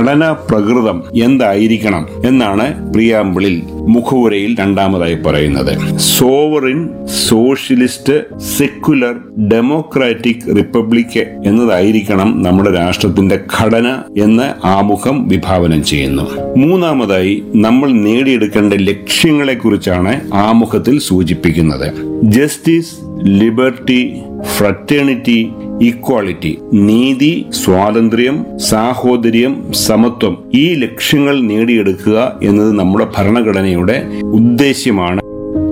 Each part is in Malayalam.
ഘടനാ പ്രകൃതം എന്തായിരിക്കണം എന്നാണ് പ്രിയാമ്പിളിൽ മുഖവുരയിൽ രണ്ടാമതായി പറയുന്നത് sovereign socialist secular democratic republic എന്നതായിരിക്കണം നമ്മുടെ രാഷ്ട്രത്തിന്റെ ഘടന എന്ന് ആമുഖം വിഭാവനം ചെയ്യുന്നു മൂന്നാമതായി നമ്മൾ നേടിയെടുക്കേണ്ട ലക്ഷ്യങ്ങളെ കുറിച്ചാണ് ആമുഖത്തിൽ സൂചിപ്പിക്കുന്നത് ജസ്റ്റിസ് ലിബർട്ടി ഫ്രറ്റേണിറ്റി ഈക്വാളിറ്റി നീതി സ്വാതന്ത്ര്യം സാഹോദര്യം സമത്വം ഈ ലക്ഷ്യങ്ങൾ നേടിയെടുക്കുക എന്നത് നമ്മുടെ ഭരണഘടനയുടെ ഉദ്ദേശ്യമാണ്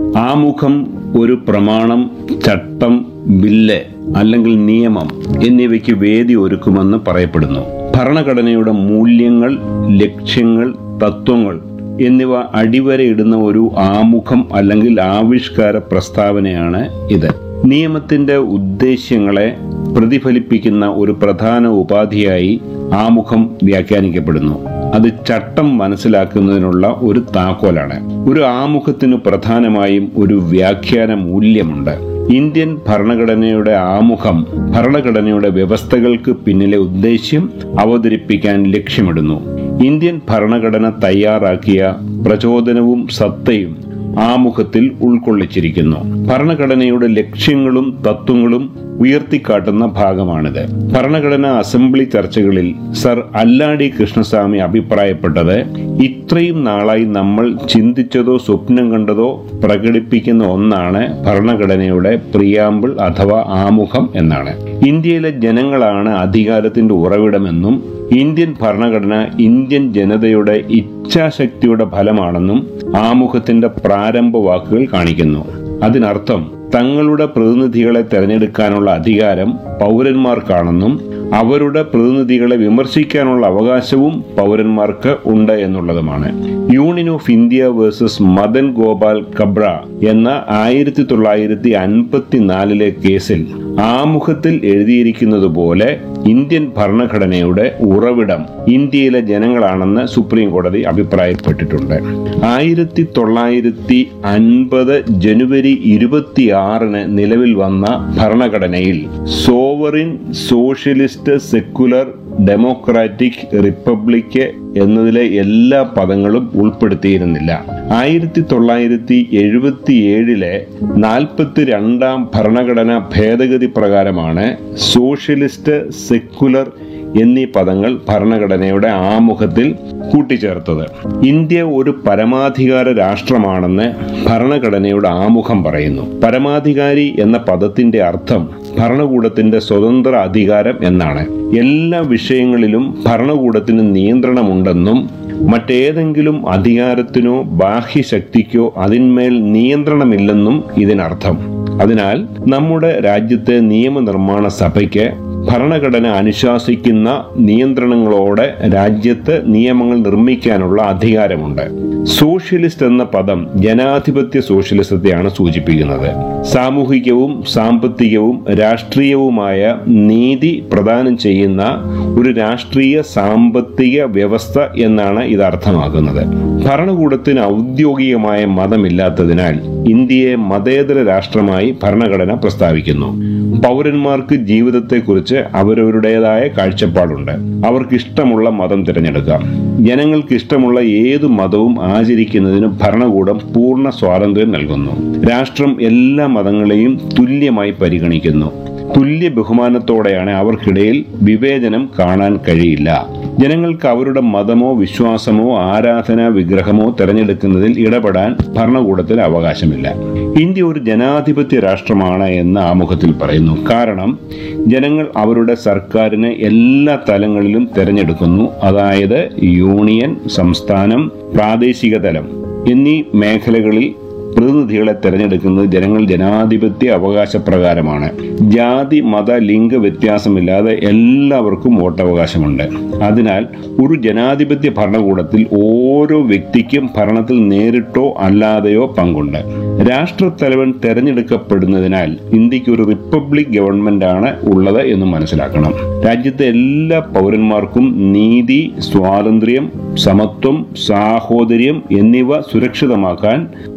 ആമുഖം ഒരു പ്രമാണം ചട്ടം ബില്ല് അല്ലെങ്കിൽ നിയമം എന്നിവയ്ക്ക് വേദി ഒരുക്കുമെന്ന് പറയപ്പെടുന്നു ഭരണഘടനയുടെ മൂല്യങ്ങൾ ലക്ഷ്യങ്ങൾ തത്വങ്ങൾ എന്നിവ അടിവരയിടുന്ന ഒരു ആമുഖം അല്ലെങ്കിൽ ആവിഷ്കാര പ്രസ്താവനയാണ് ഇത് നിയമത്തിന്റെ ഉദ്ദേശ്യങ്ങളെ പ്രതിഫലിപ്പിക്കുന്ന ഒരു പ്രധാന ഉപാധിയായി ആമുഖം വ്യാഖ്യാനിക്കപ്പെടുന്നു അത് ചട്ടം മനസ്സിലാക്കുന്നതിനുള്ള ഒരു താക്കോലാണ് ഒരു ആമുഖത്തിന് പ്രധാനമായും ഒരു വ്യാഖ്യാന മൂല്യമുണ്ട് ഇന്ത്യൻ ഭരണഘടനയുടെ ആമുഖം ഭരണഘടനയുടെ വ്യവസ്ഥകൾക്ക് പിന്നിലെ ഉദ്ദേശ്യം അവതരിപ്പിക്കാൻ ലക്ഷ്യമിടുന്നു ഇന്ത്യൻ ഭരണഘടന തയ്യാറാക്കിയ പ്രചോദനവും സത്തയും ആമുഖത്തിൽ ഉൾക്കൊള്ളിച്ചിരിക്കുന്നു ഭരണഘടനയുടെ ലക്ഷ്യങ്ങളും തത്വങ്ങളും ഉയർത്തിക്കാട്ടുന്ന ഭാഗമാണിത് ഭരണഘടനാ അസംബ്ലി ചർച്ചകളിൽ സർ അല്ലാടി കൃഷ്ണസ്വാമി അഭിപ്രായപ്പെട്ടത് ഇത്രയും നാളായി നമ്മൾ ചിന്തിച്ചതോ സ്വപ്നം കണ്ടതോ പ്രകടിപ്പിക്കുന്ന ഒന്നാണ് ഭരണഘടനയുടെ പ്രിയാമ്പിൾ അഥവാ ആമുഖം എന്നാണ് ഇന്ത്യയിലെ ജനങ്ങളാണ് അധികാരത്തിന്റെ ഉറവിടമെന്നും ഇന്ത്യൻ ഭരണഘടന ഇന്ത്യൻ ജനതയുടെ ഇച്ഛാശക്തിയുടെ ഫലമാണെന്നും ആമുഖത്തിന്റെ പ്രാരംഭ വാക്കുകൾ കാണിക്കുന്നു അതിനർത്ഥം തങ്ങളുടെ പ്രതിനിധികളെ തെരഞ്ഞെടുക്കാനുള്ള അധികാരം പൗരന്മാർക്കാണെന്നും അവരുടെ പ്രതിനിധികളെ വിമർശിക്കാനുള്ള അവകാശവും പൗരന്മാർക്ക് ഉണ്ട് എന്നുള്ളതുമാണ് union of India versus Madan Gopal Kabra എന്ന ആയിരത്തി തൊള്ളായിരത്തി അൻപത്തിനാലിലെ കേസിൽ ആമുഖത്തിൽ എഴുതിയിരിക്കുന്നത് പോലെ ഇന്ത്യൻ ഭരണഘടനയുടെ ഉറവിടം ഇന്ത്യയിലെ ജനങ്ങളാണെന്ന് സുപ്രീം കോടതി അഭിപ്രായപ്പെട്ടിട്ടുണ്ട് ആയിരത്തി തൊള്ളായിരത്തി അൻപത് ജനുവരി ഇരുപത്തിയാറിന് നിലവിൽ വന്ന ഭരണഘടനയിൽ sovereign socialist secular democratic republic എന്നതിലെ എല്ലാ പദങ്ങളും ഉൾപ്പെടുത്തിയിരുന്നില്ല ആയിരത്തി തൊള്ളായിരത്തി എഴുപത്തി ഏഴിലെ നാൽപ്പത്തി രണ്ടാം ഭരണഘടന ഭേദഗതി പ്രകാരമാണ് സോഷ്യലിസ്റ്റ് സെക്കുലർ എന്നീ പദങ്ങൾ ഭരണഘടനയുടെ ആമുഖത്തിൽ കൂട്ടിച്ചേർത്തത് ഇന്ത്യ ഒരു പരമാധികാര രാഷ്ട്രമാണെന്ന് ഭരണഘടനയുടെ ആമുഖം പറയുന്നു പരമാധികാരി എന്ന പദത്തിന്റെ അർത്ഥം ഭരണകൂടത്തിന്റെ സ്വതന്ത്ര അധികാരം എന്നാണ് എല്ലാ വിഷയങ്ങളിലും ഭരണകൂടത്തിന് നിയന്ത്രണമുണ്ടെന്നും മറ്റേതെങ്കിലും അധികാരത്തിനോ ബാഹ്യശക്തിക്കോ അതിന്മേൽ നിയന്ത്രണമില്ലെന്നും ഇതിനർത്ഥം അതിനാൽ നമ്മുടെ രാജ്യത്തെ നിയമനിർമ്മാണ സഭയ്ക്ക് ഭരണഘടന അനുശാസിക്കുന്ന നിയന്ത്രണങ്ങളോടെ രാജ്യത്ത് നിയമങ്ങൾ നിർമ്മിക്കാനുള്ള അധികാരമുണ്ട് സോഷ്യലിസ്റ്റ് എന്ന പദം ജനാധിപത്യ സോഷ്യലിസത്തെയാണ് സൂചിപ്പിക്കുന്നത് സാമൂഹികവും സാമ്പത്തികവും രാഷ്ട്രീയവുമായ നീതി പ്രദാനം ചെയ്യുന്ന ഒരു രാഷ്ട്രീയ സാമ്പത്തിക വ്യവസ്ഥ എന്നാണ് ഇത് അർത്ഥമാക്കുന്നത് ഭരണകൂടത്തിന് ഔദ്യോഗികമായ മതമില്ലാത്തതിനാൽ ഇന്ത്യയെ മതേതര രാഷ്ട്രമായി ഭരണഘടന പ്രസ്താവിക്കുന്നു പൗരന്മാർക്ക് ജീവിതത്തെക്കുറിച്ച് അവരവരുടേതായ കാഴ്ചപ്പാടുണ്ട് അവർക്ക് ഇഷ്ടമുള്ള മതം തിരഞ്ഞെടുക്കാം ജനങ്ങൾക്ക് ഇഷ്ടമുള്ള ഏതു മതവും ആചരിക്കുന്നതിന് ഭരണകൂടം പൂർണ്ണ സ്വാതന്ത്ര്യം നൽകുന്നു രാഷ്ട്രം എല്ലാ മതങ്ങളെയും തുല്യമായി പരിഗണിക്കുന്നു തുല്യ ബഹുമാനത്തോടെയാണ് അവർക്കിടയിൽ വിവേചനം കാണാൻ കഴിയില്ല ജനങ്ങൾക്ക് അവരുടെ മതമോ വിശ്വാസമോ ആരാധനാ വിഗ്രഹമോ തെരഞ്ഞെടുക്കുന്നതിൽ ഇടപെടാൻ ഭരണകൂടത്തിന് അവകാശമില്ല ഇന്ത്യ ഒരു ജനാധിപത്യ രാഷ്ട്രമാണ് എന്ന് ആമുഖത്തിൽ പറയുന്നു കാരണം ജനങ്ങൾ അവരുടെ സർക്കാരിനെ എല്ലാ തലങ്ങളിലും തെരഞ്ഞെടുക്കുന്നു അതായത് യൂണിയൻ സംസ്ഥാനം പ്രാദേശിക തലം എന്നീ മേഖലകളിൽ പ്രതിനിധികളെ തെരഞ്ഞെടുക്കുന്നത് ജനങ്ങൾ ജനാധിപത്യ അവകാശപ്രകാരമാണ് ജാതി മത ലിംഗ വ്യത്യാസമില്ലാതെ എല്ലാവർക്കും വോട്ടവകാശമുണ്ട് അതിനാൽ ഒരു ജനാധിപത്യ ഭരണകൂടത്തിൽ ഓരോ വ്യക്തിക്കും ഭരണത്തിൽ നേരിട്ടോ അല്ലാതെയോ പങ്കുണ്ട് രാഷ്ട്രത്തലവൻ തെരഞ്ഞെടുക്കപ്പെടുന്നതിനാൽ ഇന്ത്യക്ക് ഒരു റിപ്പബ്ലിക് ഗവൺമെന്റ് ആണ് ഉള്ളത് എന്ന് മനസ്സിലാക്കണം രാജ്യത്തെ എല്ലാ പൗരന്മാർക്കും നീതി സ്വാതന്ത്ര്യം സമത്വം സാഹോദര്യം എന്നിവ സുരക്ഷിതമാക്കാൻ ആമുഖം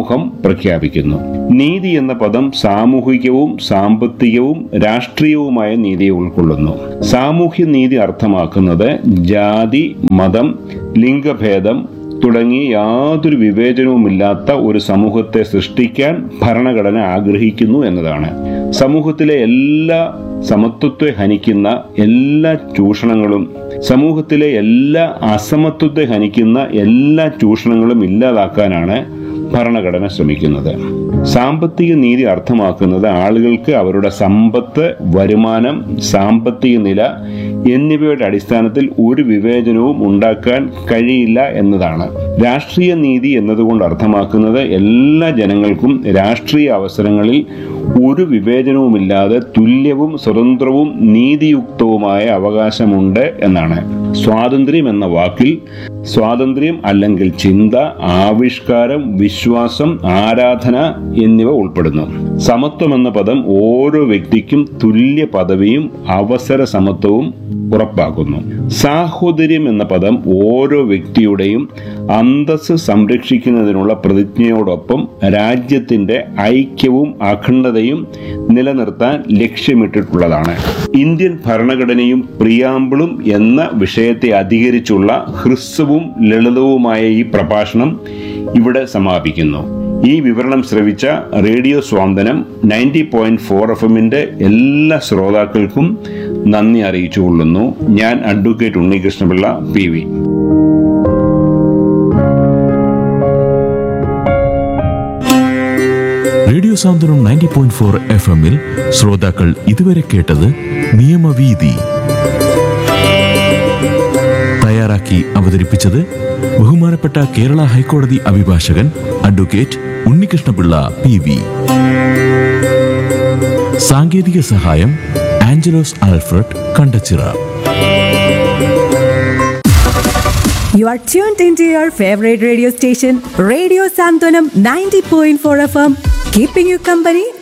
സമൂഹം പ്രഖ്യാപിക്കുന്നു നീതി എന്ന പദം സാമൂഹികവും സാമ്പത്തികവും രാഷ്ട്രീയവുമായ നീതിയെ ഉൾക്കൊള്ളുന്നു സാമൂഹ്യ നീതി അർത്ഥമാക്കുന്നത് ജാതി മതം ലിംഗഭേദം തുടങ്ങി യാതൊരു വിവേചനവുമില്ലാത്ത ഒരു സമൂഹത്തെ സൃഷ്ടിക്കാൻ ഭരണഘടന ആഗ്രഹിക്കുന്നു എന്നതാണ് സമൂഹത്തിലെ എല്ലാ സമത്വത്തെ ഹനിക്കുന്ന എല്ലാ ചൂഷണങ്ങളും സമൂഹത്തിലെ എല്ലാ അസമത്വത്തെ ഹനിക്കുന്ന എല്ലാ ചൂഷണങ്ങളും ഇല്ലാതാക്കാനാണ് ഭരണഘടന ശ്രമിക്കുന്നത് സാമ്പത്തിക നീതി അർത്ഥമാക്കുന്നത് ആളുകൾക്ക് അവരുടെ സമ്പത്ത് വരുമാനം സാമ്പത്തിക നില എന്നിവയുടെ അടിസ്ഥാനത്തിൽ ഒരു വിവേചനവും ഉണ്ടാക്കാൻ കഴിയില്ല എന്നതാണ് രാഷ്ട്രീയ നീതി എന്നതുകൊണ്ട് അർത്ഥമാക്കുന്നത് എല്ലാ ജനങ്ങൾക്കും രാഷ്ട്രീയ അവസരങ്ങളിൽ ഒരു വിവേചനവുമില്ലാതെ തുല്യവും സ്വതന്ത്രവും നീതിയുക്തവുമായ അവകാശമുണ്ട് എന്നാണ് സ്വാതന്ത്ര്യം എന്ന വാക്കിൽ സ്വാതന്ത്ര്യം അല്ലെങ്കിൽ ചിന്ത ആവിഷ്കാരം വിശ്വാസം ആരാധന എന്നിവ ഉൾപ്പെടുന്നു സമത്വം എന്ന പദം ഓരോ വ്യക്തിക്കും തുല്യ പദവിയും അവസര സമത്വവും ഉറപ്പാക്കുന്നു സാഹോദര്യം എന്ന പദം ഓരോ വ്യക്തിയുടെയും അന്തസ് സംരക്ഷിക്കുന്നതിനുള്ള പ്രതിജ്ഞയോടൊപ്പം രാജ്യത്തിന്റെ ഐക്യവും അഖണ്ഡതയും നിലനിർത്താൻ ലക്ഷ്യമിട്ടിട്ടുള്ളതാണ് ഇന്ത്യൻ ഭരണഘടനയും പ്രിയാമ്പിളും എന്ന വിഷയത്തെ അധികരിച്ചുള്ള ഹ്രസ്വവും ലളിതവുമായ ഈ പ്രഭാഷണം ഇവിടെ സമാപിക്കുന്നു ഈ വിവരണം ശ്രവിച്ച radio Swanthanam ninety point four F എമ്മിന്റെ എല്ലാ ശ്രോതാക്കൾക്കും നന്ദി അറിയിച്ചുകൊള്ളുന്നു ഞാൻ advocate Unnikrishnapillai P V radio Santhwanam ninety point four F എമ്മിൽ ശ്രോതാക്കൾ ഇതുവരെ കേട്ടത് നിയമവീതി തയ്യാറാക്കി അവതരിപ്പിച്ചത് ബഹുമാനപ്പെട്ട കേരള ഹൈക്കോടതി അഭിഭാഷകൻ അഡ്വക്കേറ്റ് ഉണ്ണികൃഷ്ണപിള്ള പി വി സാങ്കേതിക സഹായം Angelos Alfred Kandachira You are tuned into your favorite radio station, Radio Santonam 90.4 FM, keeping you company